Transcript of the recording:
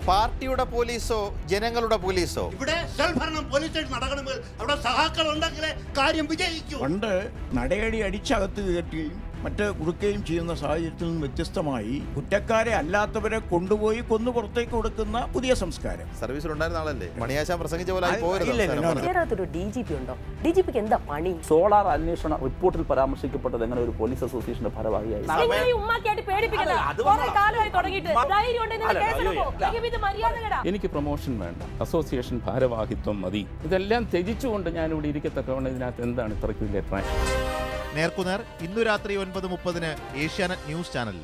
പാർട്ടിയുടെ പോലീസോ ജനങ്ങളുടെ പോലീസോ ഇവിടെ സ്വൽഭരണം പോലീസ് സ്റ്റേഷൻ നടക്കണമെങ്കിൽ അവിടെ സഹാക്കൾ ഉണ്ടെങ്കിലേ കാര്യം വിജയിക്കൂ പണ്ട് നടയടി അടിച്ചകത്ത് കയറ്റുകയും മറ്റ് കൊടുക്കുകയും ചെയ്യുന്ന സാഹചര്യത്തിൽ നിന്ന് വ്യത്യസ്തമായി കുറ്റക്കാരെ അല്ലാത്തവരെ കൊണ്ടുപോയി കൊന്നു പുറത്തേക്ക് കൊടുക്കുന്ന പുതിയ സംസ്കാരം സർവീസിലുണ്ടായിരുന്ന ആളല്ലേ മണിയാശാൻ പ്രസംഗിച്ച പോലെ ആയി ഇല്ല, പോകരുത് ഇല്ല, അവസാനം ഇല്ല. പറഞ്ഞത്. കേരളത്തിലൊരു ഡി ജി പി ഉണ്ടോ ഡി ജി പിക്ക് എന്താ പണി സോളാർ അന്വേഷണ റിപ്പോർട്ടിൽ പരാമർശിക്കപ്പെട്ടത് എങ്ങനെ ഒരു പോലീസ് അസോസിയേഷന്റെ ഭാരവാഹിയായി നിങ്ങൾ ഈ ഉമ്മാക്കിയായിട്ട് പേടിപ്പിക്കണ്ട കുറെ കാലമായി തുടങ്ങിയിട്ട് ധൈര്യം ഉണ്ടെങ്കിൽ നിങ്ങൾ കേസെടുക്കൂ. അല്ലെങ്കിൽ ഇത് മര്യാദകേടാ എനിക്ക് പ്രൊമോഷൻ വേണ്ട അസോസിയേഷൻ ഭാരവാഹിത്വം മതി ഇതെല്ലാം ത്യജിച്ചുകൊണ്ട് ഞാൻ ഇവിടെ ഇരിക്കത്തക്കവണ്ണം ഇതിനകത്ത് എന്താണ് ഇത്രയ്ക്ക് വലിയ ട്രാൻസ് നേർക്കുനേർ ഇന്നു രാത്രി ഒൻപത് മുപ്പതിന് ഏഷ്യാനെറ്റ് ന്യൂസ് ചാനൽ